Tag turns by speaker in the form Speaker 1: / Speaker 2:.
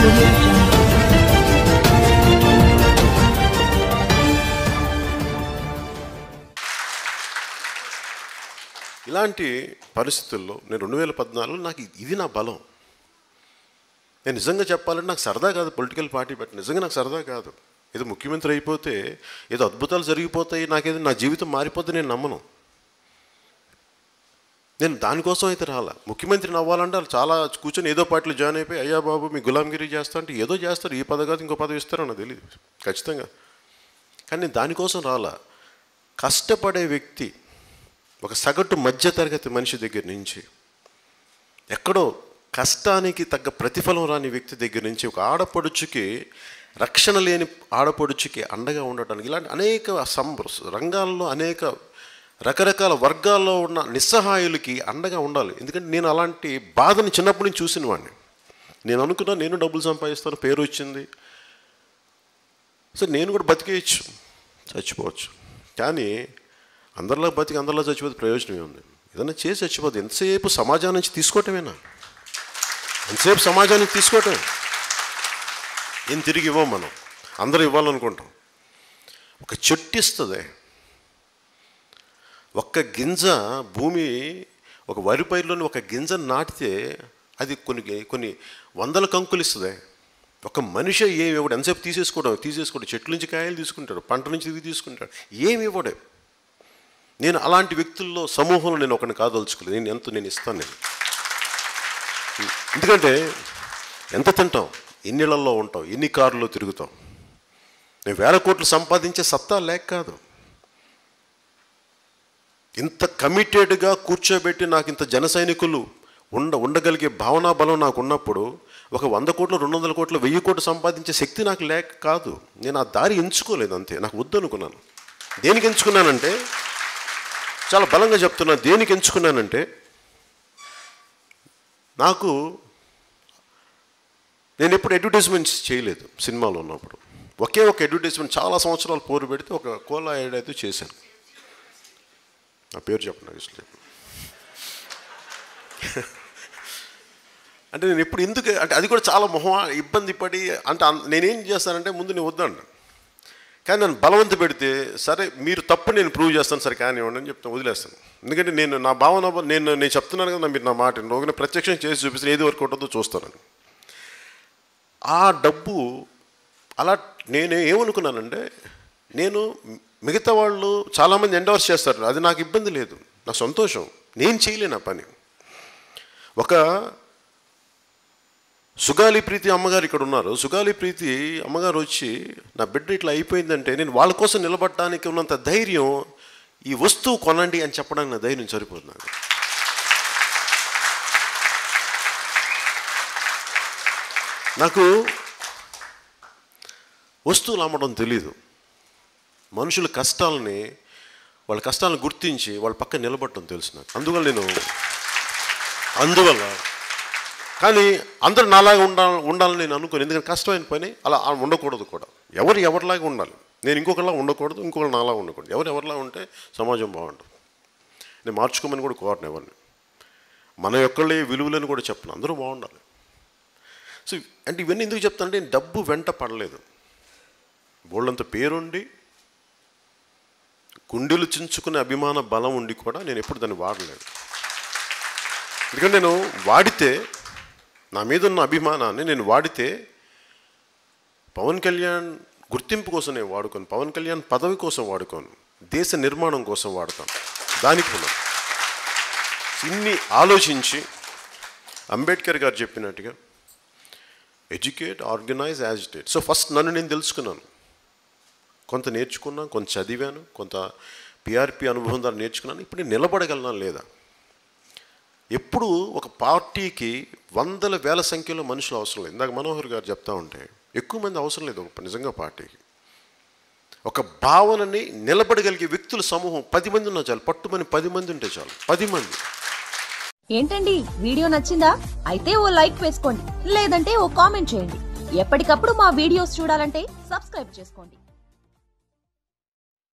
Speaker 1: audio jungle.
Speaker 2: ఇలాంటి పరిస్థితుల్లో నేను రెండు వేల పద్నాలుగులో నాకు ఇది నా బలం నేను నిజంగా చెప్పాలంటే నాకు సరదా కాదు పొలిటికల్ పార్టీ పెట్టి నిజంగా నాకు సరదా కాదు ఏదో ముఖ్యమంత్రి అయిపోతే ఏదో అద్భుతాలు జరిగిపోతాయి నాకేదో నా జీవితం మారిపోతే నేను నమ్మను నేను దానికోసం అయితే రాలా ముఖ్యమంత్రిని అవ్వాలంటే వాళ్ళు చాలా కూర్చొని ఏదో పార్టీలో జాయిన్ అయిపోయి అయ్యా బాబు మీ గులాంగిరి చేస్తా అంటే ఏదో చేస్తారు ఈ పదవి కాదు ఇంకో పదవి ఇస్తారో నాకు తెలియదు ఖచ్చితంగా కానీ నేను దానికోసం రాలా కష్టపడే వ్యక్తి ఒక సగటు మధ్యతరగతి మనిషి దగ్గర నుంచి ఎక్కడో కష్టానికి తగ్గ ప్రతిఫలం రాని వ్యక్తి దగ్గర నుంచి ఒక ఆడపడుచుకి రక్షణ లేని ఆడపడుచుకి అండగా ఉండటానికి ఇలాంటి అనేక సం రంగాల్లో అనేక రకరకాల వర్గాల్లో ఉన్న నిస్సహాయులకి అండగా ఉండాలి ఎందుకంటే నేను అలాంటి బాధని చిన్నప్పటి నుంచి చూసిన వాడిని నేను అనుకున్నా నేను డబ్బులు సంపాదిస్తాను పేరు వచ్చింది సో నేను కూడా బతికేయచ్చు చచ్చిపోవచ్చు కానీ అందరిలో బతికి అందరిలో చచ్చిపోతే ప్రయోజనం ఉంది ఏదైనా చేసి చచ్చిపోతే ఎంతసేపు సమాజం నుంచి తీసుకోవటమేనా ఎంతసేపు సమాజానికి తీసుకోవటమే ఏం తిరిగి ఇవ్వం మనం అందరూ ఇవ్వాలనుకుంటాం ఒక చెట్టు ఇస్తుంది ఒక్క గింజ భూమి ఒక వరి పైరులోని ఒక గింజ నాటితే అది కొన్ని కొన్ని వందల కంకులు ఇస్తుంది ఒక మనిషి ఏమి ఇవ్వడు ఎంతసేపు తీసేసుకోవడం తీసేసుకోవడం చెట్ల నుంచి కాయలు తీసుకుంటాడు పంట నుంచి ఇవి తీసుకుంటాడు ఏమి ఇవ్వడే నేను అలాంటి వ్యక్తుల్లో సమూహంలో నేను ఒకరిని కాదలుచుకోలేదు నేను ఎంత నేను ఇస్తాను నేను ఎందుకంటే ఎంత తింటాం ఎన్ని ఇళ్లలో ఉంటాం ఎన్ని కారులో తిరుగుతాం నేను వేల కోట్లు సంపాదించే సత్తా లేక కాదు ఇంత కమిటెడ్గా కూర్చోబెట్టి నాకు ఇంత జన సైనికులు ఉండ ఉండగలిగే భావనా బలం నాకు ఉన్నప్పుడు ఒక వంద కోట్లు రెండు వందల కోట్లు వెయ్యి కోట్లు సంపాదించే శక్తి నాకు లేక కాదు నేను ఆ దారి ఎంచుకోలేదు అంతే నాకు వద్దు అనుకున్నాను దేనికి ఎంచుకున్నానంటే చాలా బలంగా చెప్తున్నాను దేనికి ఎంచుకున్నానంటే నాకు నేను ఎప్పుడు అడ్వర్టైజ్మెంట్స్ చేయలేదు సినిమాలో ఉన్నప్పుడు ఒకే ఒక అడ్వర్టైజ్మెంట్ చాలా సంవత్సరాలు పోరు పెడితే ఒక కోలా యాడ్ అయితే చేశాను నా పేరు చెప్పండి నాకు ఇష్టం లేదు. అంటే నేను ఎప్పుడు ఎందుకు అంటే అది కూడా చాలా మొహం ఇబ్బంది పడి అంటే అన్- నేనేం చేస్తానంటే ముందు నేను వద్దండి కానీ నన్ను బలవంత పెడితే సరే మీరు తప్పు నేను ప్రూవ్ చేస్తాను సరే కానివ్వండి అని చెప్తాను వదిలేస్తాను ఎందుకంటే నేను నా భావన నేను నేను చెప్తున్నాను కదా మీరు నా మాట రోజున ప్రత్యక్షం చేసి చూపిస్తే ఏది వరకు ఉంటుందో చూస్తాను ఆ డబ్బు అలా నేను ఏమనుకున్నానంటే నేను మిగతా వాళ్ళు చాలామంది ఎండవర్స్ చేస్తారు అది నాకు ఇబ్బంది లేదు నా సంతోషం నేను చేయలేను ఆ పని ఒక సుగాలి ప్రీతి అమ్మగారు ఇక్కడ ఉన్నారు సుగాలి ప్రీతి అమ్మగారు వచ్చి నా బిడ్డ ఇట్లా అయిపోయిందంటే నేను వాళ్ళ కోసం నిలబడటానికి ఉన్నంత ధైర్యం ఈ వస్తువు కొనండి అని చెప్పడానికి నా ధైర్యం సరిపోతుంది నాకు నాకు వస్తువులు అమ్మడం తెలీదు మనుషుల కష్టాలని వాళ్ళ కష్టాలను గుర్తించి వాళ్ళ పక్కన నిలబడటం తెలుసు నాకు అందువల్ల నేను అందువల్ల కానీ అందరూ నాలాగా ఉండాలి ఉండాలని నేను అనుకోను ఎందుకంటే కష్టమైన పని అలా ఉండకూడదు కూడా ఎవరు ఎవరిలాగా ఉండాలి నేను ఇంకొకలా ఉండకూడదు ఇంకొకరు నాలా ఉండకూడదు ఎవరు ఎవరిలా ఉంటే సమాజం బాగుంటుంది నేను మార్చుకోమని కూడా కోరను ఎవరిని మన యొక్కళ్ళే విలువలను కూడా చెప్పను అందరూ బాగుండాలి సో అంటే ఇవన్నీ ఎందుకు చెప్తానంటే నేను డబ్బు వెంట పడలేదు బోళ్ళంత పేరుండి గుండెలు చించుకునే అభిమాన బలం ఉండి కూడా నేను ఎప్పుడు దాన్ని వాడలేదు ఎందుకంటే నేను వాడితే నా మీద ఉన్న అభిమానాన్ని నేను వాడితే పవన్ కళ్యాణ్ గుర్తింపు కోసం నేను వాడుకోను పవన్ కళ్యాణ్ పదవి కోసం వాడుకోను దేశ నిర్మాణం కోసం వాడతాను దానికి ఉన్నాను ఇన్ని ఆలోచించి అంబేద్కర్ గారు చెప్పినట్టుగా educate organise agitate so first నన్ను నేను తెలుసుకున్నాను కొంత నేర్చుకున్నాను కొంత చదివాను కొంత పిఆర్పి అనుభవం ద్వారా నేర్చుకున్నాను ఇప్పుడు నేను నిలబడగలనా లేదా ఎప్పుడు ఒక పార్టీకి వందల వేల సంఖ్యలో మనుషులు అవసరం లేదు ఇందాక మనోహర్ గారు చెప్తా ఉంటే ఎక్కువ మంది అవసరం లేదు ఒక నిజంగా పార్టీకి ఒక భావనని నిలబడగలిగే వ్యక్తుల సమూహం పది మంది ఉన్నా చాలు పట్టుమని పది మంది ఉంటే చాలు పది మంది
Speaker 3: ఏంటండి వీడియో నచ్చిందా అయితే ఓ లైక్ వేసుకోండి లేదంటే ఓ కామెంట్ చేయండి ఎప్పటికప్పుడు మా వీడియోస్ చూడాలంటే సబ్స్క్రైబ్ చేసుకోండి